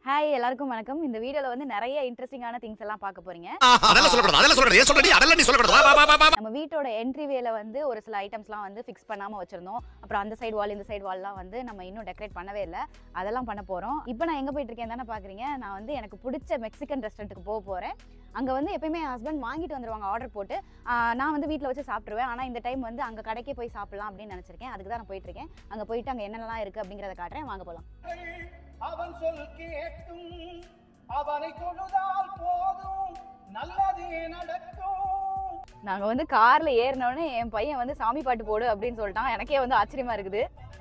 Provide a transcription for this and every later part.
Hi எல்லாருக்கும் வணக்கம் இந்த வீடியோல வந்து நிறைய இன்ட்ரெஸ்டிங்கான திங்ஸ் எல்லாம் பார்க்க போறீங்க அதெல்லாம் சொல்லக்கூடாது அதெல்லாம் சொல்லக்கூடாது ஏன் சொல்றடி அதெல்லாம் நீ சொல்லக்கூடாது வா, வா, வா, வா, வா. நம்ம வீட்டோட என்ட்ரி வேல வந்து ஒரு சில ஐட்டம்ஸ்லாம் வந்து ஃபிக்ஸ் பண்ணாம வச்சிருந்தோம் அப்புறம் அந்த சைடு வால் இந்த சைடு வால்லாம் வந்து நம்ம இன்னும் டெக்கரேட் பண்ணவே இல்லை அதெல்லாம் பண்ண போறோம் இப்போ நான் எங்க போயிட்டு இருக்கேன் தானே பாக்குறீங்க நான் வந்து எனக்கு பிடிச்ச மெக்சிகன் ரெஸ்டாரண்ட்டுக்கு போக போறேன் அங்க வந்து எப்பயுமே என் ஹஸ்பண்ட் வாங்கிட்டு வந்துருவாங்க ஆர்டர் போட்டு ஆஹ் நான் வந்து வீட்டில் வச்சு சாப்பிட்ருவேன் ஆனால் இந்த டைம் வந்து அங்கே கடைக்கே போய் சாப்பிடலாம் அப்படின்னு நினச்சிருக்கேன் அதுக்கு தான் நான் போயிட்டு இருக்கேன் அங்கே போயிட்டு அங்கே என்னென்னலாம் இருக்குது அப்படிங்கிறத காட்டுறேன் வாங்க போகலாம் அவன் சொல் கேட்டும் அவனை தொழுதால் போதும் நல்லதே நடக்கும் நாங்கள் வந்து காரில் ஏறினோடனே என் பையன் வந்து சாமி பாட்டு போடு அப்படின்னு சொல்லிட்டான் எனக்கே வந்து ஆச்சரியமா இருக்குது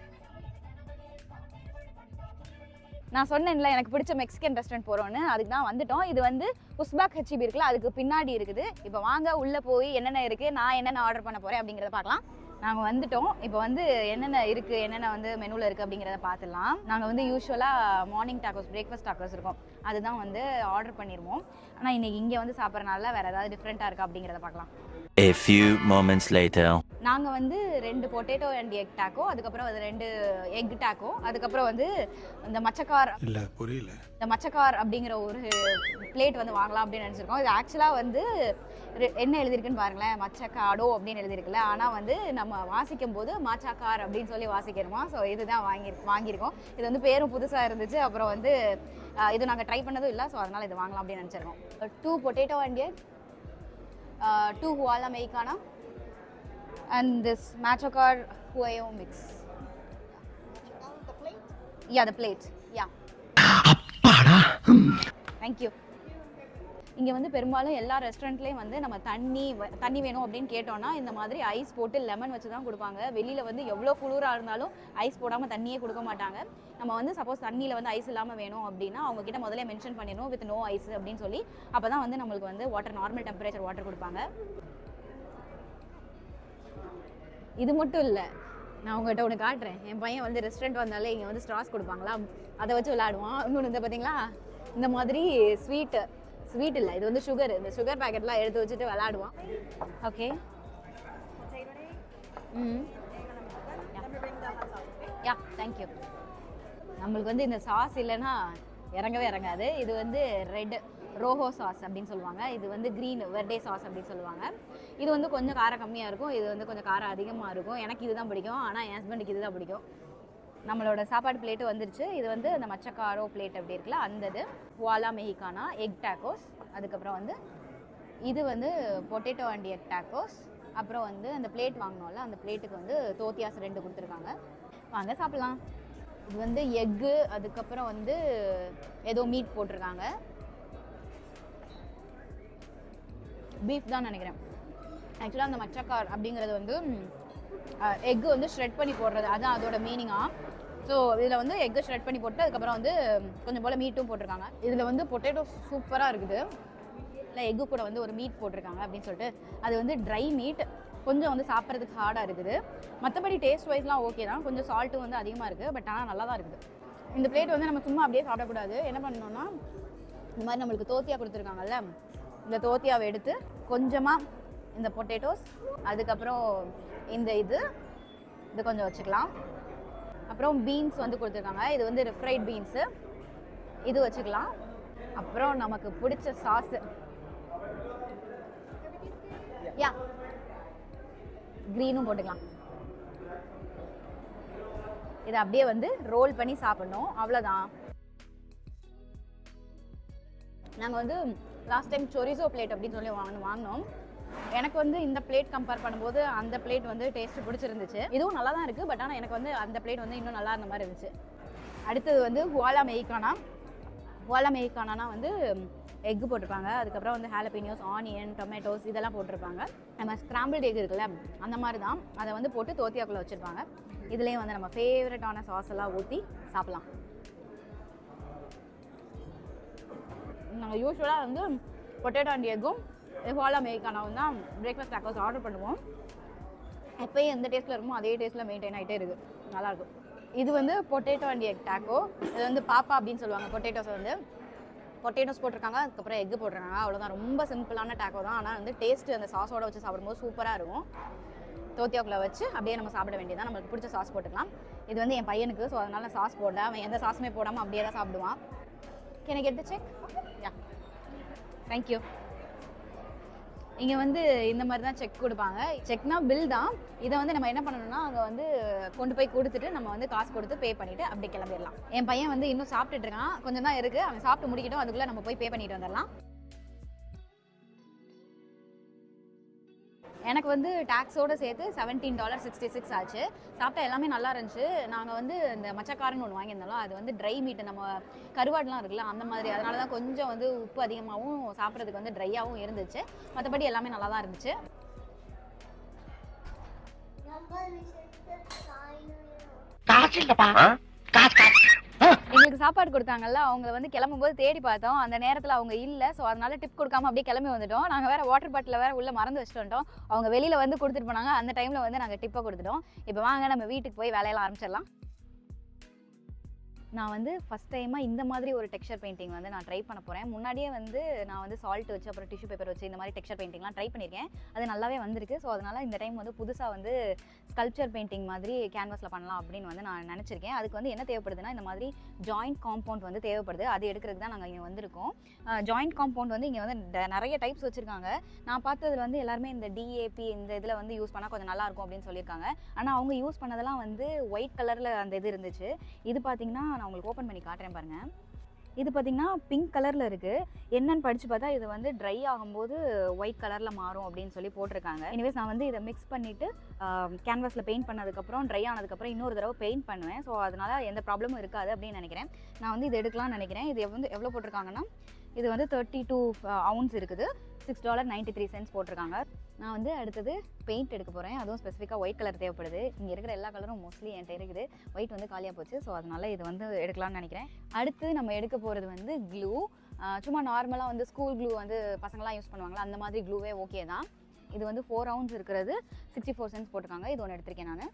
நான் சொன்னேன்ல எனக்கு பிடிச்ச மெக்சிகன் ரெஸ்டாரண்ட் போகிறோன்னு அதுக்கு தான் வந்துட்டோம் இது வந்து உஸ்பாக் ஹெச்பி இருக்குல்ல அதுக்கு பின்னாடி இருக்குது இப்போ வாங்க உள்ளே போய் என்னென்ன இருக்குது நான் என்னென்ன ஆர்டர் பண்ண போகிறேன் அப்படிங்கிறத பார்க்கலாம் நாங்கள் வந்துட்டோம் இப்போ வந்து என்னென்ன இருக்குது என்னென்ன வந்து மெனுவில் இருக்குது அப்படிங்கிறத பார்த்துலாம் நாங்கள் வந்து யூஸ்வலாக மார்னிங் டாக்கோஸ் பிரேக்ஃபாஸ்ட் டாக்கோஸ் இருக்கும் அதுதான் வந்து ஆர்டர் பண்ணிடுவோம் ஆனால் இன்னைக்கு இங்கே வந்து சாப்பிட்றனால வேறு ஏதாவது டிஃப்ரெண்ட்டாக இருக்கா அப்படிங்கிறத பார்க்கலாம் A few moments later. நாங்கள் வந்து ரெண்டு பொட்டேட்டோ அண்ட் எக் டாக்கோ அதுக்கப்புறம் அது ரெண்டு எக் டாக்கோ அதுக்கப்புறம் வந்து இந்த மச்சக்கார் இல்ல புரியல இந்த மச்சக்கார் அப்படிங்கிற ஒரு பிளேட் வந்து வாங்கலாம் அப்படின்னு நினச்சிருக்கோம் இது ஆக்சுவலாக வந்து ரெ- என்ன எழுதியிருக்குன்னு பாருங்களேன் மச்சக்காடோ அப்படின்னு எழுதியிருக்குல்ல ஆனால் வந்து நம்ம வாசிக்கும் போது மாச்சாக்கார் அப்படின்னு சொல்லி வாசிக்கிறோமா ஸோ இதுதான் வாங்கி வாங்கியிருக்கோம் இது வந்து பேரும் புதுசாக இருந்துச்சு அப்புறம் வந்து அஹ், இது நாங்கள் ட்ரை பண்ணதும் இல்லை ஸோ அதனால் இது வாங்கலாம் அப்படின்னு நினச்சிருக்கோம் two potato and egg two ஹுவாலா மெய்கானா and this machokar huayo mix. Yeah, the plate. Yeah. Thank you. இங்கே வந்து பெரும்பாலும் எல்லா ரெஸ்டாரண்ட்லேயும் வந்து நம்ம தண்ணி வ- தண்ணி வேணும் அப்படின்னு கேட்டோம்னா இந்த மாதிரி ஐஸ் போட்டு லெமன் வச்சு தான் கொடுப்பாங்க வெளியில் வந்து எவ்வளோ குளிராக இருந்தாலும் ஐஸ் போடாமல் தண்ணியே கொடுக்க மாட்டாங்க நம்ம வந்து சப்போஸ் தண்ணியில் வந்து ஐஸ் இல்லாமல் வேணும் அப்படின்னா அவங்க கிட்ட முதல்ல மென்ஷன் பண்ணிடணும் வித் நோ ஐஸ் அப்படின்னு சொல்லி அப்போ தான் வந்து நம்மளுக்கு வந்து வாட்டர் நார்மல் டெம்பரேச்சர் வாட்டர் கொடுப்பாங்க இது மட்டும் இல்லை நான் உங்கள்கிட்ட ஒன்று காட்டுறேன் என் பையன் வந்து ரெஸ்டாரண்ட் வந்தாலே இங்கே வந்து ஸ்ட்ராஸ் கொடுப்பாங்களா அதை வச்சு விளையாடுவான் இன்னொன்று இந்த பார்த்தீங்களா இந்த மாதிரி ஸ்வீட்டு ஸ்வீட் இல்லை இது வந்து சுகர் இந்த சுகர் பேக்கெட்லாம் எடுத்து வச்சுட்டு விளையாடுவான் ஓகே ம் யா தேங்க்யூ நம்மளுக்கு வந்து இந்த சாஸ் இல்லைன்னா இறங்கவே இறங்காது இது வந்து ரெட் ரோஹோ சாஸ் அப்படின்னு சொல்லுவாங்க இது வந்து க்ரீன் வெர்டே சாஸ் அப்படின்னு சொல்லுவாங்க இது வந்து கொஞ்சம் காரம் கம்மியாக இருக்கும் இது வந்து கொஞ்சம் காரம் அதிகமாக இருக்கும் எனக்கு இதுதான் பிடிக்கும் ஆனால் என் ஹஸ்பண்டுக்கு இதுதான் பிடிக்கும் நம்மளோட சாப்பாடு பிளேட்டு வந்துருச்சு இது வந்து அந்த மச்சக்காரோ பிளேட் அப்படி இருக்குல்ல அந்த இது வாலா மெஹிகானா எக் டாக்கோஸ் அதுக்கப்புறம் வந்து இது வந்து பொட்டேட்டோ அண்ட் எக் டாக்கோஸ் அப்புறம் வந்து அந்த பிளேட் வாங்கினோம்ல அந்த பிளேட்டுக்கு வந்து தோத்தியாஸ் ரெண்டு கொடுத்துருக்காங்க வாங்க சாப்பிடலாம் இது வந்து எக்கு அதுக்கப்புறம் வந்து ஏதோ மீட் போட்டிருக்காங்க பீஃப் தான் நினைக்கிறேன் ஆக்சுவலாக அந்த மச்சக்கார் அப்படிங்கிறது வந்து எக்கு வந்து ஷ்ரெட் பண்ணி போடுறது அதுதான் அதோட மீனிங்காக ஸோ இதில் வந்து எக்கு ஷ்ரெட் பண்ணி போட்டு அதுக்கப்புறம் வந்து கொஞ்சம் போல் மீட்டும் போட்டிருக்காங்க இதில் வந்து பொட்டேட்டோ சூப்பராக இருக்குது இல்லை எக்கு கூட வந்து ஒரு மீட் போட்டிருக்காங்க அப்படின்னு சொல்லிட்டு அது வந்து ட்ரை மீட் கொஞ்சம் வந்து சாப்பிட்றதுக்கு ஹார்டாக இருக்குது மற்றபடி டேஸ்ட் வைஸ்லாம் ஓகே தான் கொஞ்சம் சால்ட்டும் வந்து அதிகமாக இருக்குது பட் ஆனால் நல்லா தான் இருக்குது இந்த பிளேட் வந்து நம்ம சும்மா அப்படியே சாப்பிடக்கூடாது என்ன பண்ணணும்னா இந்த மாதிரி நம்மளுக்கு தோத்தியா கொடுத்துருக்காங்கல்ல இந்த தோத்தியாவை எடுத்து கொஞ்சமாக இந்த பொட்டேட்டோஸ் அதுக்கப்புறம் இந்த இது இது கொஞ்சம் வச்சுக்கலாம் அப்புறம் பீன்ஸ் வந்து கொடுத்துருக்காங்க இது வந்து ஃப்ரைட் பீன்ஸு இது வச்சுக்கலாம் அப்புறம் நமக்கு பிடிச்ச சாஸு யா க்ரீனும் போட்டுக்கலாம் இதை அப்படியே வந்து ரோல் பண்ணி சாப்பிடணும் அவ்வளோதான் நாங்கள் வந்து லாஸ்ட் டைம் chorizo பிளேட் அப்படின்னு சொல்லி வாங்க வாங்கினோம் எனக்கு வந்து இந்த பிளேட் கம்பேர் பண்ணும்போது அந்த பிளேட் வந்து டேஸ்ட் பிடிச்சிருந்துச்சு இதுவும் நல்லா தான் இருக்குது பட் ஆனால் எனக்கு வந்து அந்த பிளேட் வந்து இன்னும் நல்லா இருந்த மாதிரி இருந்துச்சு அடுத்தது வந்து ஹுவாலா மெய்கானா ஹுவாலா மெய்கானா வந்து எக் போட்டிருப்பாங்க அதுக்கப்புறம் வந்து ஹாலபினியோஸ் ஆனியன் டொமேட்டோஸ் இதெல்லாம் போட்டிருப்பாங்க நம்ம ஸ்கிராம்பிள்டு எக் இருக்குல்ல அந்த மாதிரி தான் அதை வந்து போட்டு தோத்தியாக்குள்ளே வச்சுருப்பாங்க இதுலேயும் வந்து நம்ம ஃபேவரட்டான சாஸ் எல்லாம் ஊற்றி சாப்பிட்லாம் நாங்கள் யூஸ்வலாக வந்து பொட்டேட்டோ அண்ட் எக்கும் ஹோலா மேக்கானாவும் தான் பிரேக்ஃபாஸ்ட் டாக்கோஸ் ஆர்டர் பண்ணுவோம் எப்பயும் எந்த டேஸ்ட்டில் இருக்குமோ அதே டேஸ்ட்டில் மெயின்டைன் ஆகிட்டே இருக்குது நல்லாயிருக்கும் இது வந்து பொட்டேட்டோ அண்ட் எக் டாக்கோ இது வந்து பாப்பா அப்படின்னு சொல்லுவாங்க பொட்டேட்டோஸ் வந்து பொட்டேட்டோஸ் போட்டிருக்காங்க அதுக்கப்புறம் எக் போட்டிருக்காங்க அவ்வளோதான் ரொம்ப சிம்பிளான டாக்கோ தான் ஆனால் வந்து டேஸ்ட் அந்த சாஸோட வச்சு சாப்பிடும்போது சூப்பராக இருக்கும் தோத்தியாக்குள்ள வச்சு அப்படியே நம்ம சாப்பிட வேண்டியதான் நம்மளுக்கு பிடிச்ச சாஸ் போட்டுக்கலாம் இது வந்து என் பையனுக்கு ஸோ அதனால நான் சாஸ் போடல அவன் எந்த சாஸுமே போடாமல் அப்படியே தான் சாப்பிடுவான் can I get the check yeah thank you இங்கே வந்து இந்த மாதிரி தான் செக் கொடுப்பாங்க செக்னா பில் தான் இதை வந்து நம்ம என்ன பண்ணணும்னா அங்கே வந்து கொண்டு போய் கொடுத்துட்டு நம்ம வந்து காசு கொடுத்து பே பண்ணிட்டு அப்படி கிளம்பிடலாம் என் பையன் வந்து இன்னும் சாப்பிட்டுட்டு இருக்கான் கொஞ்சம் தான் இருக்கு அவன் சாப்பிட்டு முடிக்கட்டும் அதுக்குள்ள நம்ம போய் பே பண்ணிட்டு வந்துடலாம் எனக்கு வந்து டேக்ஸோட சேர்த்து செவன்டீன் டாலர் சிக்ஸ்டி சிக்ஸ் ஆச்சு சாப்பிட்டா எல்லாமே நல்லா இருந்துச்சு நாங்கள் வந்து இந்த மச்சக்காரன்னு ஒன்று வாங்கியிருந்தோம் அது வந்து ட்ரை மீட் நம்ம கருவாடுலாம் இருக்குல்ல அந்த மாதிரி அதனால தான் கொஞ்சம் வந்து உப்பு அதிகமாகவும் சாப்பிட்றதுக்கு வந்து ட்ரையாகவும் இருந்துச்சு மற்றபடி எல்லாமே நல்லா தான் இருந்துச்சு எங்களுக்கு சாப்பாடு கொடுத்தாங்கல்ல அவங்க வந்து கிளம்பும்போது தேடி பார்த்தோம் அந்த நேரத்தில் அவங்க இல்லை ஸோ அதனால டிப் கொடுக்காம அப்படியே கிளம்பி வந்துட்டோம் நாங்கள் வேற வாட்டர் பாட்டில் வேற உள்ள மறந்து வச்சுட்டு வந்துட்டோம் அவங்க வெளியில வந்து கொடுத்துட்டு போனாங்க அந்த டைம்ல வந்து நாங்கள் டிப்பை கொடுத்துட்டோம் இப்போ வாங்க நம்ம வீட்டுக்கு போய் வேலையெல்லாம் ஆரம்பிச்சிடலாம் நான் வந்து ஃபஸ்ட் டைமாக இந்த மாதிரி ஒரு டெக்ஸ்சர் பெயிண்டிங் வந்து நான் ட்ரை பண்ண போகிறேன் முன்னாடியே வந்து நான் வந்து சால்ட் வச்சு அப்புறம் டிஷ்யூ பேப்பர் வச்சு இந்த மாதிரி டெக்ஸ்சர் பெயிண்டிங்லாம் ட்ரை பண்ணியிருக்கேன் அது நல்லாவே வந்திருக்கு ஸோ அதனால் இந்த டைம் வந்து புதுசாக வந்து ஸ்கல்ப்சர் பெயிண்டிங் மாதிரி கேன்வாஸில் பண்ணலாம் அப்படின்னு வந்து நான் நினச்சிருக்கேன் அதுக்கு வந்து என்ன தேவைப்படுதுன்னா இந்த மாதிரி ஜாயிண்ட் காம்பவுண்ட் வந்து தேவைப்படுது அது எடுக்கிறதுக்கு தான் நாங்கள் இங்கே வந்திருக்கோம் ஜாயிண்ட் காம்பவுண்ட் வந்து இங்கே வந்து ட- நிறைய டைப்ஸ் வச்சுருக்காங்க நான் பார்த்ததுல வந்து எல்லாருமே இந்த டிஏபி இந்த இதில் வந்து யூஸ் பண்ணால் கொஞ்சம் நல்லா இருக்கும் அப்படின்னு சொல்லியிருக்காங்க ஆனால் அவங்க யூஸ் பண்ணதெல்லாம் வந்து ஒயிட் கலரில் அந்த இது இருந்துச்சு இது பார்த்தீங்கன்னா நான் உங்களுக்கு ஓப்பன் பண்ணி காட்டுறேன் பாருங்க இது பார்த்தீங்கன்னா பிங்க் கலரில் இருக்குது என்னன்னு படித்து பார்த்தா இது வந்து ட்ரை ஆகும்போது ஒயிட் கலரில் மாறும் அப்படின்னு சொல்லி போட்டிருக்காங்க எனிவேஸ் நான் வந்து இதை மிக்ஸ் பண்ணிவிட்டு கேன்வாஸில் பெயிண்ட் பண்ணதுக்கப்புறம் ட்ரை ஆனதுக்கப்புறம் இன்னொரு தடவை பெயிண்ட் பண்ணுவேன் ஸோ அதனால எந்த ப்ராப்ளமும் இருக்காது அப்படின்னு நினைக்கிறேன் நான் வந்து இது எடுக்கலாம்னு நினைக்கிறேன் இது வந்து எவ்வளோ போட்டிருக்காங்கன்னா இது வந்து தேர்ட்டி டூ அவுன்ஸ் இருக்குது six dollar ninety three cents போட்டிருக்காங்க நான் வந்து அடுத்தது பெயிண்ட் எடுக்க போகிறேன் அதுவும் ஸ்பெசிஃபிக்காக ஒயிட் கலர் தேவைப்படுது இங்கே இருக்கிற எல்லா கலரும் மோஸ்ட்லி என்கிட்ட இருக்குது ஒயிட் வந்து காலியாக போச்சு ஸோ அதனால இது வந்து எடுக்கலாம்னு நினைக்கிறேன் அடுத்து நம்ம எடுக்க போகிறது வந்து க்ளூ சும்மா நார்மலாக வந்து ஸ்கூல் க்ளூ வந்து பசங்களாம் யூஸ் பண்ணுவாங்களா அந்த மாதிரி க்ளூவே ஓகே தான் இது வந்து ஃபோர் ரவுண்ட்ஸ் இருக்கிறது சிக்ஸ்டி ஃபோர் சென்ஸ் போட்டிருக்காங்க இது ஒன்று எடுத்திருக்கேன் நான்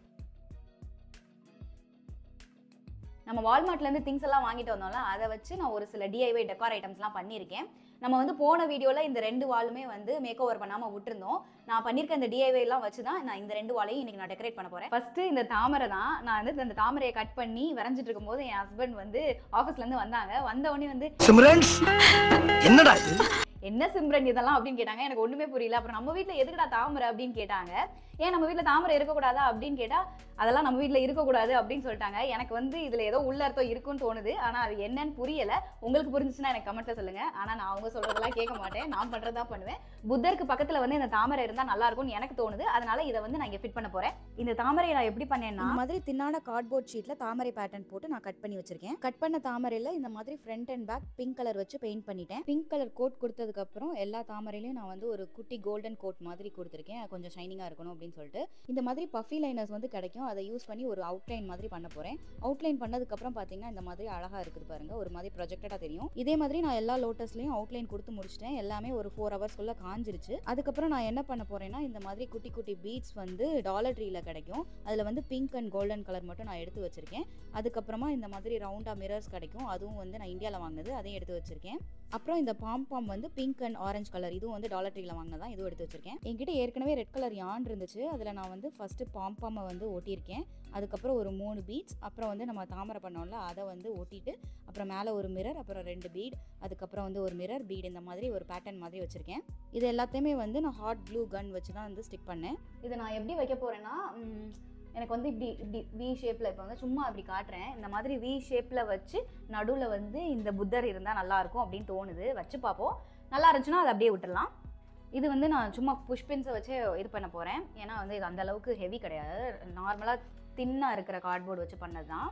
நம்ம வால்மார்ட்லேருந்து திங்ஸ் எல்லாம் வாங்கிட்டு வந்தோம்ல அதை வச்சு நான் ஒரு சில டிஐவை டெக்கார் ஐட்டம்ஸ்லாம் பண்ணியிருக்கேன் நம்ம வந்து போன வீடியோவில் இந்த ரெண்டு வாலுமே வந்து மேக் ஓவர் பண்ணாமல் விட்டுருந்தோம் நான் பண்ணியிருக்க இந்த டிஐவை எல்லாம் வச்சு தான் நான் இந்த ரெண்டு வாலையும் இன்னைக்கு நான் டெக்கரேட் பண்ண போகிறேன் ஃபர்ஸ்ட் இந்த தாமரை தான் நான் வந்து இந்த தாமரையை கட் பண்ணி வரைஞ்சிட்டு இருக்கும்போது என் ஹஸ்பண்ட் வந்து ஆஃபீஸ்லேருந்து வந்தாங்க வந்த உடனே வந்து சிம்ரன்ஸ் என்னடா இது என்ன சிம்ரன் இதெல்லாம் அப்படின்னு கேட்டாங்க எனக்கு ஒண்ணுமே புரியல அப்புறம் நம்ம வீட்ல எதுக்குடா தாமரை அப்படின்னு கேட்டாங்க ஏன் நம்ம வீட்ல தாமரை இருக்கக்கூடாதா அப்படின்னு கேட்டா அதெல்லாம் நம்ம வீட்ல இருக்கக்கூடாது அப்படின்னு சொல்லிட்டாங்க எனக்கு வந்து இதுல ஏதோ உள்ள அர்த்தம் இருக்குன்னு தோணுது ஆனா அது என்னன்னு புரியல உங்களுக்கு புரிஞ்சுச்சுன்னா எனக்கு கமெண்ட்ல சொல்லுங்க ஆனா நான் அவங்க சொல்றதெல்லாம் கேட்க மாட்டேன் நான் பண்றதா பண்ணுவேன் புத்தருக்கு பக்கத்துல வந்து இந்த தாமரை இருந்தா நல்லா இருக்கும்னு எனக்கு தோணுது அதனால இதை வந்து நான் இங்க ஃபிட் பண்ண போறேன் இந்த தாமரையை நான் எப்படி பண்ணேன்னா இந்த மாதிரி தின்னான கார்ட்போர்ட் ஷீட்ல தாமரை பேட்டர்ன் போட்டு நான் கட் பண்ணி வச்சிருக்கேன் கட் பண்ண தாமரையில இந்த மாதிரி front and back pink colour வச்சு பெயிண்ட் பண்ணிட்டேன் பிங்க் கலர் கோட் கொடுத்ததுக்கு அப்புறம் எல்லா தாமரையிலையும் நான் வந்து ஒரு குட்டி கோல்டன் கோட் மாதிரி கொடுத்துருக்கேன் அது கொஞ்சம் ஷைனிங்கா இருக்கணும் அப்படின்னு சொல்லிட்டு இந்த மாதிரி பஃபி லைனர்ஸ் வந்து கிடைக்கும் அதை யூஸ் பண்ணி ஒரு அவுட்லைன் மாதிரி பண்ண போறேன் அவுட்லைன் பண்ணதுக்கு அப்புறம் பாத்தீங்கன்னா இந்த மாதிரி அழகா இருக்குது பாருங்க ஒரு மாதிரி ப்ரொஜெக்டடா தெரியும் இதே மாதிரி நான் எல்லா லோட்டஸ்லயும் அவுட்லைன் கொடுத்து முடிச்சிட்டேன் எல்லாமே ஒரு ஃபோர் ஹவர்ஸ்க்குள்ள காஞ்சிருச்சு அதுக்கப்புறம் நான் என்ன பண்ண போறேன்னா இந்த மாதிரி குட்டி குட்டி பீட்ஸ் வந்து டாலர் ட்ரீல கிடைக்கும் அதில் வந்து பிங்க் அண்ட் கோல்டன் கலர் மட்டும் நான் எடுத்து வச்சிருக்கேன் அதுக்கப்புறமா இந்த மாதிரி ரவுண்டாக மிரர்ஸ் கிடைக்கும் அதுவும் வந்து நான் இந்தியாவில் வாங்கினது அதையும் எடுத்து வச்சிருக்கேன் அப்புறம் இந்த பாம் பாம் வந்து பிங்க் அண்ட் ஆரஞ்சு கலர் இதுவும் வந்து டாலர் ட்ரீல வாங்கினதான் இதுவும் எடுத்து வச்சிருக்கேன் என்கிட்ட ஏற்கனவே ரெட் கலர் யான் இருந்துச்சு அதில் நான் வந்து ஃபர்ஸ்ட் பாம் பாமை வந்து ஒட்டியிருக்கேன் அதுக்கப்புறம் ஒரு மூணு பீட்ஸ் அப்புறம் வந்து நம்ம தாமரை பண்ணோம்ல அதை வந்து ஒட்டிட்டு அப்புறம் மேலே ஒரு மிரர் அப்புறம் ரெண்டு பீட் அதுக்கப்புறம் வந்து ஒரு மிரர் பீட் இந்த மாதிரி ஒரு பேட்டர்ன் மாதிரி வச்சிருக்கேன் இது எல்லாத்தையுமே வந்து நான் ஹாட் ப்ளூ கன் வச்சு தான் வந்து ஸ்டிக் பண்ணேன் இதை நான் எப்படி வைக்க போறேன்னா ம், எனக்கு வந்து இப்படி இப்படி வி ஷேப்பில் இப்போ வந்து சும்மா அப்படி காட்டுறேன் இந்த மாதிரி வி ஷேப்பில் வச்சு நடுவில் வந்து இந்த புத்தர் இருந்தால் நல்லா இருக்கும் அப்படின்னு தோணுது வச்சு பார்ப்போம் நல்லா இருந்துச்சுன்னா அதை அப்படியே விட்டுடலாம் இது வந்து நான் சும்மா புஷ்பின்ஸை வச்சு இது பண்ண போகிறேன் ஏன்னா வந்து இது அந்த அளவுக்கு ஹெவி கிடையாது நார்மலாக தின்னாக இருக்கிற கார்ட்போர்டு வச்சு பண்ணது தான்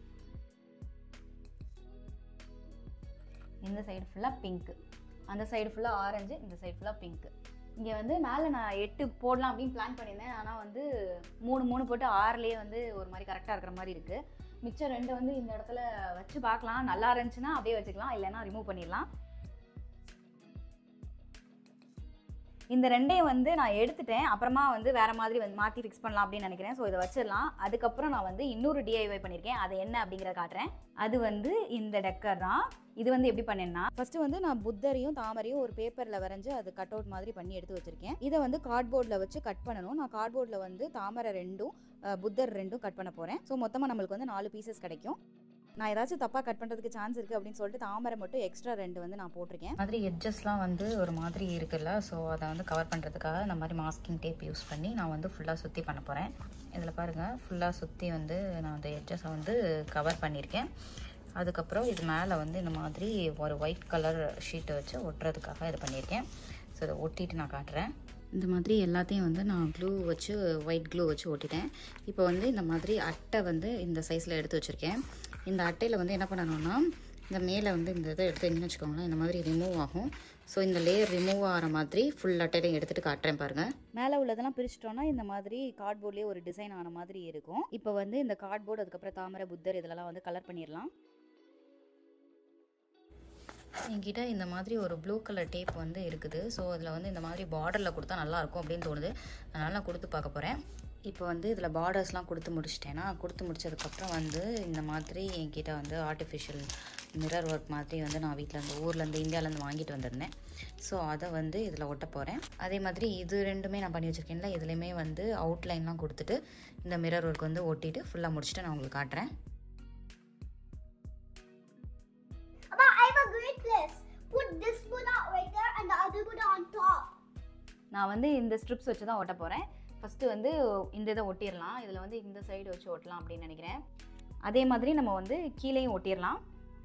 இந்த சைடு ஃபுல்லாக பிங்க்கு அந்த சைடு ஃபுல்லாக ஆரஞ்சு இந்த சைடு ஃபுல்லாக பிங்க்கு இங்கே வந்து மேலே நான் எட்டு போடலாம் அப்படின்னு பிளான் பண்ணியிருந்தேன் ஆனால் வந்து மூணு மூணு போட்டு ஆறுலேயே வந்து ஒரு மாதிரி கரெக்டாக இருக்கிற மாதிரி இருக்குது மிச்சம் ரெண்டு வந்து இந்த இடத்துல வச்சு பார்க்கலாம் நல்லா இருந்துச்சுன்னா அப்படியே வச்சுக்கலாம் இல்லைன்னா ரிமூவ் பண்ணிடலாம் இந்த ரெண்டையும் வந்து நான் எடுத்துட்டேன் அப்புறமா வந்து வேற மாதிரி வந்து மாற்றி ஃபிக்ஸ் பண்ணலாம் அப்படின்னு நினைக்கிறேன் ஸோ இதை வச்சிடலாம் அதுக்கப்புறம் நான் வந்து இன்னொரு டிஐவை பண்ணியிருக்கேன் அது என்ன அப்படிங்கிறத காட்டுறேன் அது வந்து இந்த டெக்கர் தான் இது வந்து எப்படி பண்ணேன்னா ஃபர்ஸ்ட் வந்து நான் புத்தரையும் தாமரையும் ஒரு பேப்பர்ல வரைஞ்சு அது கட் அவுட் மாதிரி பண்ணி எடுத்து வச்சிருக்கேன் இதை வந்து கார்ட்போர்டில் வச்சு கட் பண்ணணும் நான் கார்ட்போர்டில் வந்து தாமரை ரெண்டும் அஹ், புத்தர் ரெண்டும் கட் பண்ண போறேன் ஸோ மொத்தமாக நம்மளுக்கு வந்து நாலு பீசஸ் கிடைக்கும் நான் ஏதாச்சும் தப்பாக கட் பண்ணுறதுக்கு சான்ஸ் இருக்குது அப்படின்னு சொல்லிட்டு தாமரை மட்டும் எக்ஸ்ட்ரா ரெண்டு வந்து நான் போட்டிருக்கேன் மாதிரி எட்ஜஸ்லாம் வந்து ஒரு மாதிரி இருக்குல்ல ஸோ அதை வந்து கவர் பண்ணுறதுக்காக இந்த மாதிரி மாஸ்கிங் டேப் யூஸ் பண்ணி நான் வந்து ஃபுல்லாக சுற்றி பண்ண போகிறேன் இதில் பாருங்கள் ஃபுல்லாக சுற்றி வந்து நான் அந்த எட்ஜஸை வந்து கவர் பண்ணியிருக்கேன் அதுக்கப்புறம் இது மேலே வந்து இந்த மாதிரி ஒரு ஒயிட் கலர் ஷீட்டை வச்சு ஒட்டுறதுக்காக இது பண்ணியிருக்கேன் ஸோ இதை ஒட்டிட்டு நான் காட்டுறேன் இந்த மாதிரி எல்லாத்தையும் வந்து நான் க்ளூ வச்சு ஒயிட் க்ளூ வச்சு ஒட்டிட்டேன் இப்போ வந்து இந்த மாதிரி அட்டை வந்து இந்த சைஸில் எடுத்து வச்சுருக்கேன் இந்த அட்டையில் வந்து என்ன பண்ணணும்னா இந்த மேலே வந்து இந்த இதை எடுத்து வச்சுக்கோங்களேன் இந்த மாதிரி ரிமூவ் ஆகும் ஸோ இந்த லேயர் ரிமூவ் ஆகிற மாதிரி ஃபுல் அட்டையிலையும் எடுத்துகிட்டு காட்டுறேன் பாருங்கள் மேலே உள்ளதெல்லாம் பிரிச்சிட்டோம்னா இந்த மாதிரி கார்ட்போர்ட்லேயே ஒரு டிசைன் ஆன மாதிரி இருக்கும் இப்போ வந்து இந்த கார்ட்போர்டு அதுக்கப்புறம் தாமரை புத்தர் இதெல்லாம் வந்து கலர் பண்ணிடலாம் என்கிட்ட இந்த மாதிரி ஒரு ப்ளூ கலர் டேப் வந்து இருக்குது ஸோ அதில் வந்து இந்த மாதிரி பார்டரில் கொடுத்தா நல்லாயிருக்கும் அப்படின்னு தோணுது அதனால் நான் கொடுத்து பார்க்க போகிறேன் இப்போ வந்து இதில் பார்டர்ஸ்லாம் கொடுத்து முடிச்சிட்டேன்னா கொடுத்து முடிச்சதுக்கப்புறம் வந்து இந்த மாதிரி என்கிட்ட வந்து ஆர்டிஃபிஷியல் மிரர் ஒர்க் மாதிரி வந்து நான் வீட்டில் இருந்து ஊர்லேருந்து இந்தியாவிலேருந்து வாங்கிட்டு வந்திருந்தேன் ஸோ அதை வந்து இதில் ஒட்ட போகிறேன் அதே மாதிரி இது ரெண்டுமே நான் பண்ணி வச்சுருக்கேன்ல இதுலேயுமே வந்து அவுட்லைன்லாம் கொடுத்துட்டு இந்த மிரர் ஒர்க் வந்து ஒட்டிட்டு ஃபுல்லாக முடிச்சுட்டு நான் உங்களுக்கு காட்டுறேன் But I have a great list. Put this Buddha right there and the other Buddha on top. நான் வந்து இந்த ஸ்ட்ரிப்ஸ் வச்சு தான் ஒட்ட போகிறேன் ஃபஸ்ட்டு வந்து இந்த இதை ஒட்டிடலாம் இதில் வந்து இந்த சைடு வச்சு ஒட்டலாம் அப்படின்னு நினைக்கிறேன் அதே மாதிரி நம்ம வந்து கீழேயும் ஒட்டிடலாம்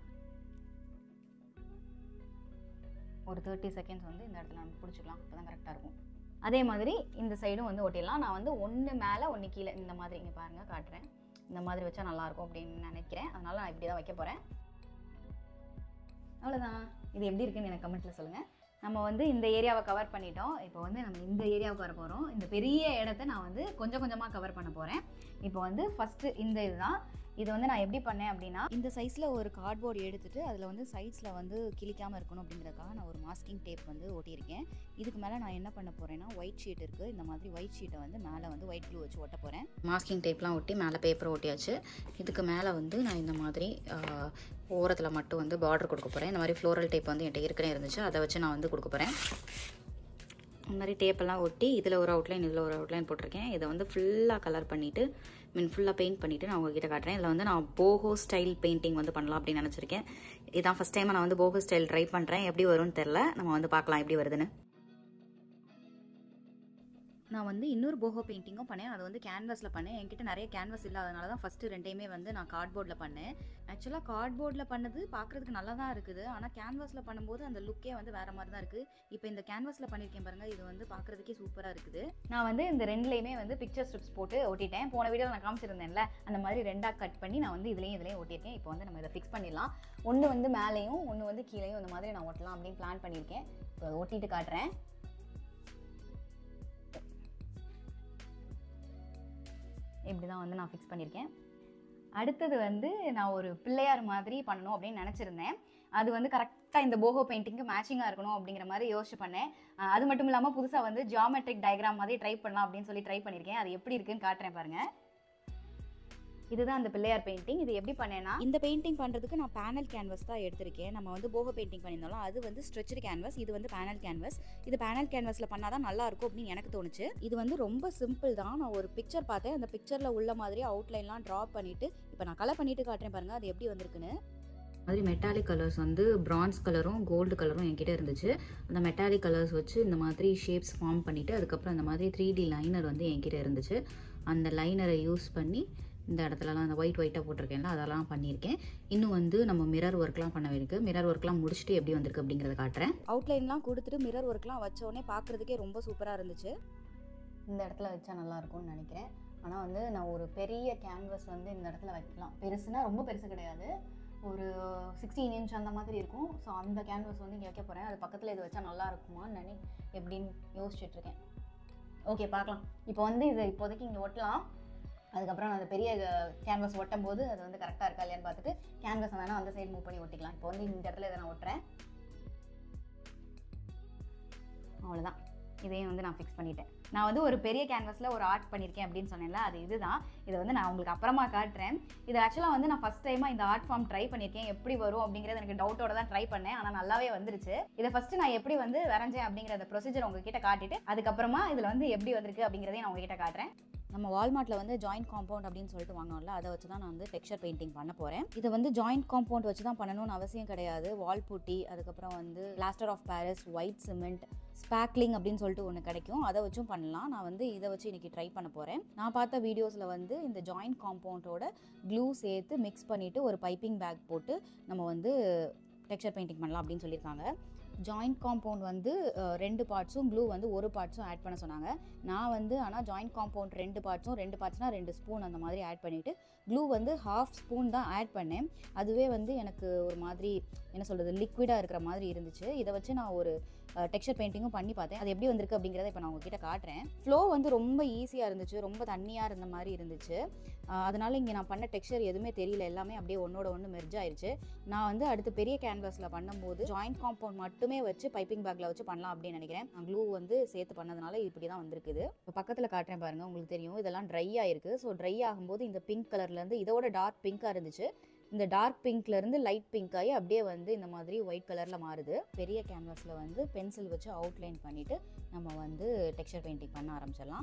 ஒரு தேர்ட்டி செகண்ட்ஸ் வந்து இந்த இடத்துல நம்ம பிடிச்சிக்கலாம் அப்போ தான் கரெக்டாக இருக்கும் அதே மாதிரி இந்த சைடும் வந்து ஒட்டிடலாம் நான் வந்து ஒன்று மேலே ஒன்று கீழே இந்த மாதிரி இங்கே பாருங்கள் காட்டுறேன் இந்த மாதிரி வச்சா நல்லாயிருக்கும் அப்படின்னு நினைக்கிறேன் அதனால் நான் இப்படி தான் வைக்க போகிறேன் அவ்வளோதான் இது எப்படி இருக்குன்னு எனக்கு கமெண்ட்டில் சொல்லுங்கள் நம்ம வந்து இந்த ஏரியாவை கவர் பண்ணிட்டோம் இப்போ வந்து நம்ம இந்த ஏரியாவுக்கு வர போகிறோம் இந்த பெரிய இடத்த நான் வந்து கொஞ்சம் கொஞ்சமாக கவர் பண்ண போகிறேன் இப்போ வந்து ஃபஸ்ட்டு இந்த இதுதான் இது வந்து நான் எப்படி பண்ணேன் அப்படின்னா இந்த சைஸில் ஒரு கார்ட்போர்டு எடுத்துட்டு அதில் வந்து சைட்ஸில் வந்து கிழிக்காமல் இருக்கணும் அப்படிங்கிறதுக்காக நான் ஒரு மாஸ்கிங் டேப் வந்து ஒட்டியிருக்கேன் இதுக்கு மேலே நான் என்ன பண்ண போகிறேன்னா ஒயிட் ஷீட் இருக்குது இந்த மாதிரி ஒயிட் ஷீட்டை வந்து மேலே வந்து ஒயிட் க்ளூ வச்சு ஒட்ட போகிறேன் மாஸ்கிங் டேப்லாம் ஒட்டி மேலே பேப்பர் ஒட்டியாச்சு இதுக்கு மேலே வந்து நான் இந்த மாதிரி ஓரத்தில் மட்டும் வந்து பார்டர் கொடுக்க போகிறேன் இந்த மாதிரி ஃப்ளோரல் டேப் வந்து என்கிட்ட ஏற்கனவே இருந்துச்சு அதை வச்சு நான் வந்து கொடுக்க போகிறேன் இந்த மாதிரி டேப்பெல்லாம் ஒட்டி இதில் ஒரு அவுட்லைன் இதில் ஒரு அவுட்லைன் போட்டிருக்கேன் இதை வந்து ஃபுல்லாக கலர் பண்ணிவிட்டு மீன் ஃபுல்லாக பெயிண்ட் பண்ணிவிட்டு நான் உங்ககிட்ட காட்டுறேன் இதில் வந்து நான் போஹோ ஸ்டைல் பெயிண்டிங் வந்து பண்ணலாம் அப்படின்னு நினச்சிருக்கேன் இதான் ஃபஸ்ட் டைம் நான் வந்து போஹோ ஸ்டைல் ட்ரை பண்ணுறேன் எப்படி வரும்னு தெரில நம்ம வந்து பார்க்கலாம் எப்படி வருதுன்னு நான் வந்து இன்னொரு போஹோ பெயிண்டிங்கும் பண்ணேன் அது வந்து கேன்வாஸில் பண்ணேன் என்கிட்ட நிறைய கேன்வாஸ் இல்லாதனால தான் ஃபஸ்ட்டு ரெண்டையுமே வந்து நான் கார்ட்போர்டில் பண்ணேன் ஆக்சுவலாக கார்ட்போர்டில் பண்ணது பார்க்குறதுக்கு நல்லா தான் இருக்குது ஆனால் கேன்வாஸில் பண்ணும்போது அந்த லுக்கே வந்து வேறு மாதிரி தான் இருக்குது இப்போ இந்த கேன்வாஸில் பண்ணியிருக்கேன் பாருங்கள் இது வந்து பார்க்குறதுக்கே சூப்பராக இருக்குது நான் வந்து இந்த ரெண்டுலேயுமே வந்து பிக்சர் ஸ்ட்ரிப்ஸ் போட்டு ஒட்டிட்டேன் போன வீடியோவில் நான் காமிச்சிருந்தேன்ல அந்த மாதிரி ரெண்டாக கட் பண்ணி நான் வந்து இதுலேயும் இதுலேயும் ஒட்டியிருக்கேன் இப்போ வந்து நம்ம இதை ஃபிக்ஸ் பண்ணிடலாம் ஒன்று வந்து மேலேயும் ஒன்று வந்து கீழேயும் இந்த மாதிரி நான் ஒட்டலாம் அப்படின்னு பிளான் பண்ணியிருக்கேன் இப்போ அதை ஒட்டிட்டு காட்டுறேன் இப்படி தான் வந்து நான் ஃபிக்ஸ் பண்ணியிருக்கேன் அடுத்தது வந்து நான் ஒரு பிள்ளையார் மாதிரி பண்ணணும் அப்படின்னு நினச்சிருந்தேன் அது வந்து கரெக்டாக இந்த போஹோ பெயிண்டிங்க்கு மேட்சிங்காக இருக்கணும் அப்படிங்கிற மாதிரி யோசிச்சு பண்ணேன் அஹ் அது மட்டும் இல்லாமல் புதுசாக வந்து ஜியாமெட்ரிக் டயக்ராம் மாதிரி ட்ரை பண்ணலாம் அப்படின்னு சொல்லி ட்ரை பண்ணியிருக்கேன் அது எப்படி இருக்குன்னு காட்டுறேன் பாருங்கள் இதுதான் அந்த பிள்ளையார் பெயிண்டிங் இது எப்படி பண்ணேன்னா இந்த பெயிண்டிங் பண்ணுறதுக்கு நான் பேனல் கேன்வஸ் தான் எடுத்திருக்கேன் நம்ம வந்து போகோ பெயிண்டிங் பண்ணியிருந்தாலும் அது வந்து ஸ்ட்ரெச்சர் கேன்வஸ் இது வந்து பேனல் கேன்வஸ் இது பேனல் கேன்வஸில் பண்ணால் தான் நல்லா இருக்கும் அப்படின்னு எனக்கு தோணுச்சு இது வந்து ரொம்ப சிம்பிள் தான் நான் ஒரு பிக்சர் பார்த்தேன் அந்த பிக்சரில் உள்ள மாதிரி அவுட்லைன்லாம் ட்ரா பண்ணிவிட்டு இப்போ நான் கலர் பண்ணிட்டு காட்டுறேன் பாருங்கள் அது எப்படி வந்திருக்குன்னு மாதிரி மெட்டாலிக் கலர்ஸ் வந்து பிரான்ஸ் கலரும் கோல்டு கலரும் என்கிட்ட இருந்துச்சு அந்த மெட்டாலிக் கலர்ஸ் வச்சு இந்த மாதிரி ஷேப்ஸ் ஃபார்ம் பண்ணிவிட்டு அதுக்கப்புறம் இந்த மாதிரி த்ரீ டி லைனர் வந்து என்கிட்ட இருந்துச்சு அந்த லைனரை யூஸ் பண்ணி இந்த இடத்துலலாம் அந்த ஒயிட் ஒயிட்டாக போட்டிருக்கேன்ல அதெல்லாம் பண்ணியிருக்கேன் இன்னும் வந்து நம்ம மிரர் ஒர்க்லாம் பண்ண வேண்டியிருக்கு மிரர் ஒர்க்லாம் முடிச்சுட்டு எப்படி வந்திருக்கு அப்படிங்கிறத காட்டுறேன் அவுட்லைன்லாம் கொடுத்துட்டு மிரர் ஒர்க்லாம் வச்சோடனே பார்க்குறதுக்கே ரொம்ப சூப்பராக இருந்துச்சு இந்த இடத்துல வச்சா நல்லா இருக்கும்னு நினைக்கிறேன் ஆனால் வந்து நான் ஒரு பெரிய கேன்வஸ் வந்து இந்த இடத்துல வைக்கலாம் பெருசுனா ரொம்ப பெருசு கிடையாது ஒரு சிக்ஸ்டீன் இன்ச் அந்த மாதிரி இருக்கும் ஸோ அந்த கேன்வஸ் வந்து இங்கே வைக்க போகிறேன் அது பக்கத்தில் இது வச்சா நல்லா இருக்குமான்னு நினை எப்படின்னு யோசிச்சுட்டு இருக்கேன் ஓகே பார்க்கலாம் இப்போ வந்து இது இப்போதைக்கு இங்கே ஒட்டலாம் அதுக்கப்புறம் அந்த பெரிய கேன்வஸ் ஒட்டும் போது அது வந்து கரெக்டாக இருக்கா இல்லையான்னு பார்த்துட்டு கேன்வஸ் வேணால் அந்த சைடு மூவ் பண்ணி ஒட்டிக்கலாம் இப்போ வந்து இந்த இடத்துல இதை நான் ஒட்டுறேன் அவ்வளோதான் இதையும் வந்து நான் ஃபிக்ஸ் பண்ணிட்டேன் நான் வந்து ஒரு பெரிய கேன்வஸில் ஒரு ஆர்ட் பண்ணியிருக்கேன் அப்படின்னு சொன்னேன்ல அது இதுதான் இதை வந்து நான் உங்களுக்கு அப்புறமா காட்டுறேன் இது ஆக்சுவலாக வந்து நான் ஃபஸ்ட் டைமாக இந்த ஆர்ட் ஃபார்ம் ட்ரை பண்ணியிருக்கேன் எப்படி வரும் அப்படிங்கிறது எனக்கு டவுட்டோட தான் ட்ரை பண்ணேன் ஆனால் நல்லாவே வந்துருச்சு இதை ஃபஸ்ட்டு நான் எப்படி வந்து வரைஞ்சேன் அப்படிங்கிற அந்த ப்ரொசீஜர் உங்ககிட்ட காட்டிட்டு அதுக்கப்புறமா இதில் வந்து எப்படி வந்திருக்கு அப்படிங்கிறதையும் நான் உங்ககிட்ட காட்டுறேன் நம்ம வால்மார்ட்டில் வந்து ஜாயிண்ட் காம்பவுண்ட் அப்படின்னு சொல்லிட்டு வாங்கணும்ல அதை வச்சு தான் நான் வந்து டெக்ஸ்சர் பெயிண்டிங் பண்ண போகிறேன் இதை வந்து ஜாயிண்ட் காம்பவுண்ட் வச்சு தான் பண்ணணும்னு அவசியம் கிடையாது வால் புட்டி அதுக்கப்புறம் வந்து plaster of Paris white cement spackling அப்படின்னு சொல்லிட்டு ஒன்று கிடைக்கும் அதை வச்சும் பண்ணலாம் நான் வந்து இதை வச்சு இன்றைக்கி ட்ரை பண்ண போகிறேன் நான் பார்த்த வீடியோஸில் வந்து இந்த ஜாயிண்ட் காம்பவுண்டோட க்ளூ சேர்த்து மிக்ஸ் பண்ணிவிட்டு ஒரு பைப்பிங் பேக் போட்டு நம்ம வந்து டெக்ஸ்சர் பெயிண்டிங் பண்ணலாம் அப்படின்னு சொல்லியிருக்காங்க ஜாயிண்ட் காம்பவுண்ட் வந்து அஹ், ரெண்டு பார்ட்ஸும் க்ளூ வந்து ஒரு பார்ட்ஸும் ஆட் பண்ண சொன்னாங்க நான் வந்து ஆனால் ஜாயிண்ட் காம்பவுண்ட் ரெண்டு பார்ட்ஸும் ரெண்டு பார்ட்ஸ்னால் ரெண்டு ஸ்பூன் அந்த மாதிரி ஆட் பண்ணிவிட்டு க்ளூ வந்து ஹாஃப் ஸ்பூன் தான் ஆட் பண்ணேன் அதுவே வந்து எனக்கு ஒரு மாதிரி என்ன சொல்கிறது லிக்விடாக இருக்கிற மாதிரி இருந்துச்சு இதை வச்சு நான் ஒரு டெக்ஸ்சர் பெயிண்டிங்கும் பண்ணி பார்த்தேன் அது எப்படி வந்திருக்கு அப்படிங்கிறத இப்போ நான் உங்ககிட்ட காட்டுறேன் ஃப்ளோ வந்து ரொம்ப ஈஸியாக இருந்துச்சு ரொம்ப தண்ணியாக இருந்த மாதிரி இருந்துச்சு அஹ், அதனால இங்கே நான் பண்ண டெக்ஸ்சர் எதுவுமே தெரியல எல்லாமே அப்படியே ஒன்னோட ஒன்று மெர்ஜ் ஆயிருச்சு நான் வந்து அடுத்து பெரிய கேன்வாஸில் பண்ணும்போது ஜாயிண்ட் காம்பவுண்ட் மட்டுமே வச்சு பைப்பிங் பேக்கில் வச்சு பண்ணலாம் அப்படின்னு நினைக்கிறேன் நான் க்ளூ வந்து சேர்த்து பண்ணதுனால இப்படி தான் வந்திருக்குது இப்போ பக்கத்தில் காட்டுறேன் பாருங்க உங்களுக்கு தெரியும் இதெல்லாம் ட்ரை ஆயிருக்கு ஸோ ட்ரை ஆகும்போது இந்த பிங்க் கலர்லேருந்து இதோட டார்க் பிங்காக இருந்துச்சு இந்த டார்க் பிங்க்லேருந்து லைட் பிங்க் ஆகி அப்படியே வந்து இந்த மாதிரி ஒயிட் கலரில் மாறுது பெரிய கேன்வாஸில் வந்து பென்சில் வச்சு அவுட்லைன் பண்ணிவிட்டு நம்ம வந்து டெக்ஸ்சர் பெயிண்டிங் பண்ண ஆரம்பிச்சிடலாம்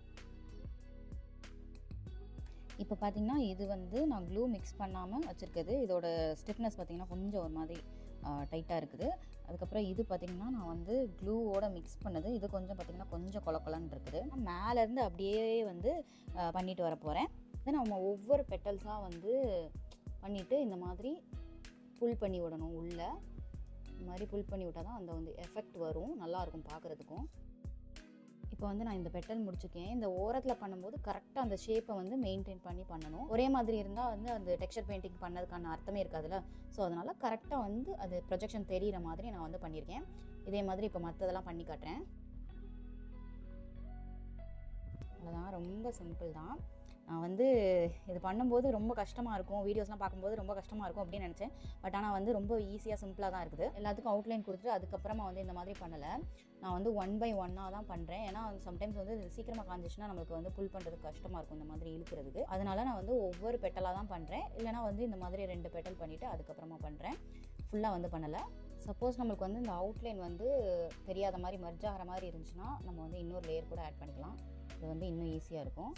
இப்போ பார்த்தீங்கன்னா இது வந்து நான் க்ளூ மிக்ஸ் பண்ணாமல் வச்சுருக்குது இதோட ஸ்டிஃப்னஸ் பார்த்தீங்கன்னா கொஞ்சம் ஒரு மாதிரி டைட்டாக இருக்குது அதுக்கப்புறம் இது பார்த்திங்கன்னா நான் வந்து க்ளூவோட மிக்ஸ் பண்ணது இது கொஞ்சம் பார்த்திங்கன்னா கொஞ்சம் கொல கொலன்னு இருக்குது மேலேருந்து அப்படியே வந்து அஹ், பண்ணிட்டு வர போகிறேன் தென் நம்ம ஒவ்வொரு பெட்டல்ஸாக வந்து பண்ணிவிட்டு இந்த மாதிரி புல் பண்ணி விடணும் உள்ளே இந்த மாதிரி புல் பண்ணி விட்டால் தான் அந்த வந்து எஃபெக்ட் வரும் நல்லாயிருக்கும் பார்க்குறதுக்கும் இப்போ வந்து நான் இந்த பெட்டல் முடிச்சிருக்கேன் இந்த ஓரத்தில் பண்ணும்போது கரெக்டாக அந்த ஷேப்பை வந்து மெயின்டைன் பண்ணி பண்ணணும் ஒரே மாதிரி இருந்தால் வந்து அந்த டெக்ஸ்சர் பெயிண்டிங் பண்ணதுக்கான அர்த்தமே இருக்காதுல்ல ஸோ அதனால் கரெக்டாக வந்து அது ப்ரொஜெக்ஷன் தெரிகிற மாதிரி நான் வந்து பண்ணியிருக்கேன் இதே மாதிரி இப்போ மற்றதெல்லாம் பண்ணி காட்டுறேன் அவ்வளோதான் ரொம்ப சிம்பிள் தான் நான் வந்து இது பண்ணும்போது ரொம்ப கஷ்டமாக இருக்கும் வீடியோஸ்லாம் பார்க்கும்போது ரொம்ப கஷ்டமாக இருக்கும் அப்படின்னு நினச்சேன் பட் ஆனால் வந்து ரொம்ப ஈஸியாக சிம்பிளாக தான் இருக்குது எல்லாத்துக்கும் அவுட்லைன் கொடுத்துட்டு அதுக்கப்புறமா வந்து இந்த மாதிரி பண்ணலை நான் வந்து ஒன் பை ஒன்னாக தான் பண்ணுறேன் ஏன்னா சம்டைம்ஸ் வந்து இது சீக்கிரமாக காஞ்சிச்சுன்னா நம்மளுக்கு வந்து புல் பண்ணுறதுக்கு கஷ்டமாக இருக்கும் இந்த மாதிரி இழுக்கிறதுக்கு அதனால நான் வந்து ஒவ்வொரு பெட்டலாக தான் பண்ணுறேன் இல்லைனா வந்து இந்த மாதிரி ரெண்டு பெட்டல் பண்ணிவிட்டு அதுக்கப்புறமா பண்ணுறேன் ஃபுல்லாக வந்து பண்ணலை சப்போஸ் நம்மளுக்கு வந்து இந்த அவுட்லைன் வந்து தெரியாத மாதிரி மர்ஜ் ஆகிற மாதிரி இருந்துச்சுன்னா நம்ம வந்து இன்னொரு லேயர் கூட ஆட் பண்ணிக்கலாம் இது வந்து இன்னும் ஈஸியாக இருக்கும்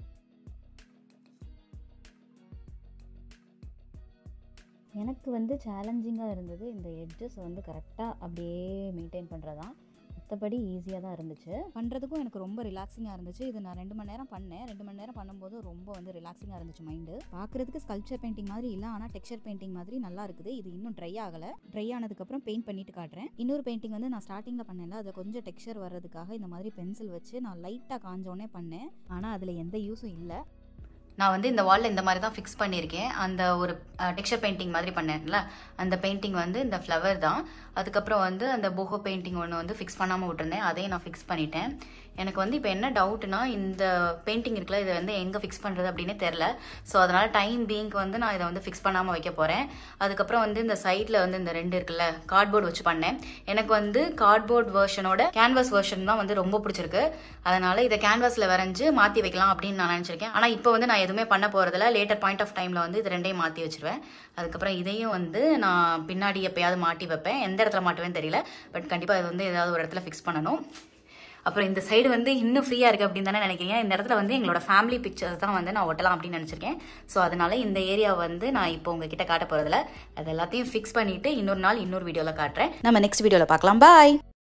எனக்கு வந்து சேலஞ்சிங்காக இருந்தது இந்த எட்ஜஸ் வந்து கரெக்டாக அப்படியே மெயின்டைன் பண்ணுறதான் மற்றபடி ஈஸியாக தான் இருந்துச்சு பண்ணுறதுக்கும் எனக்கு ரொம்ப ரிலாக்ஸிங்காக இருந்துச்சு இது நான் ரெண்டு மணி நேரம் பண்ணேன் ரெண்டு மணி நேரம் பண்ணும்போது ரொம்ப வந்து ரிலாக்ஸிங்காக இருந்துச்சு மைண்டு பார்க்குறதுக்கு ஸ்கல்ப்சர் பெயிண்டிங் மாதிரி இல்லை ஆனால் டெக்ஸ்சர் பெயிண்டிங் மாதிரி நல்லா இருக்குது இது இன்னும் ட்ரை ஆகலை ட்ரை ஆனதுக்கப்புறம் பெயிண்ட் பண்ணிட்டு காட்டுறேன் இன்னொரு பெயிண்டிங் வந்து நான் ஸ்டார்டிங்கில் பண்ணல அதில் கொஞ்சம் டெக்ஸ்சர் வர்றதுக்காக இந்த மாதிரி பென்சில் வச்சு நான் லைட்டாக காஞ்சோடனே பண்ணேன் ஆனால் அதில் எந்த யூஸும் இல்லை நான் வந்து இந்த வாலில் இந்த மாதிரி தான் ஃபிக்ஸ் பண்ணியிருக்கேன் அந்த ஒரு டெக்ஸ்சர் பெயிண்டிங் மாதிரி பண்ணேன்ல அந்த பெயிண்டிங் வந்து இந்த ஃப்ளவர் தான் அதுக்கப்புறம் வந்து அந்த போஹோ பெயிண்டிங் ஒன்று வந்து ஃபிக்ஸ் பண்ணாமல் விட்டுருந்தேன் அதையும் நான் ஃபிக்ஸ் பண்ணிட்டேன் எனக்கு வந்து இப்போ என்ன டவுட்னா இந்த பெயிண்டிங் இருக்குல்ல இதை வந்து எங்கே ஃபிக்ஸ் பண்ணுறது அப்படின்னு தெரில ஸோ அதனால் டைம் பீங்க்கு வந்து நான் இதை வந்து ஃபிக்ஸ் பண்ணாமல் வைக்க போகிறேன் அதுக்கப்புறம் வந்து இந்த சைடில் வந்து இந்த ரெண்டு இருக்குல்ல கார்ட்போர்டு வச்சு பண்ணேன் எனக்கு வந்து கார்ட்போர்ட் வெர்ஷனோட கேன்வாஸ் வெர்ஷன் தான் வந்து ரொம்ப பிடிச்சிருக்கு அதனால இதை கேன்வாஸில் வரைஞ்சு மாற்றி வைக்கலாம் அப்படின்னு நான் நினச்சிருக்கேன் ஆனால் இப்போ வந்து நான் எதுவுமே பண்ண போகிறதில்ல லேட்டர் பாயிண்ட் ஆஃப் டைமில் வந்து இது ரெண்டையும் மாற்றி வச்சிருவேன் அதுக்கப்புறம் இதையும் வந்து நான் பின்னாடி எப்பயாவது மாட்டி வைப்பேன் எந்த இடத்துல மாட்டுவேன்னு தெரியல பட் கண்டிப்பாக இது வந்து ஏதாவது ஒரு இடத்துல ஃபிக்ஸ் பண்ணணும் அப்புறம் இந்த சைடு வந்து இன்னும் ஃப்ரீயாக இருக்குது அப்படின்னு தானே நினைக்கிறீங்க இந்த இடத்துல வந்து எங்களோட ஃபேமிலி பிக்சர்ஸ் தான் வந்து நான் ஒட்டலாம் அப்படின்னு நினச்சிருக்கேன் ஸோ அதனால இந்த ஏரியா வந்து நான் இப்போ உங்ககிட்ட காட்ட போகிறதில்ல அது எல்லாத்தையும் ஃபிக்ஸ் பண்ணிவிட்டு இன்னொரு நாள் இன்னொரு வீடியோவில் காட்டுறேன் நம்ம நெக்ஸ்ட் வீடியோவில் பார்க்கலாம் பாய்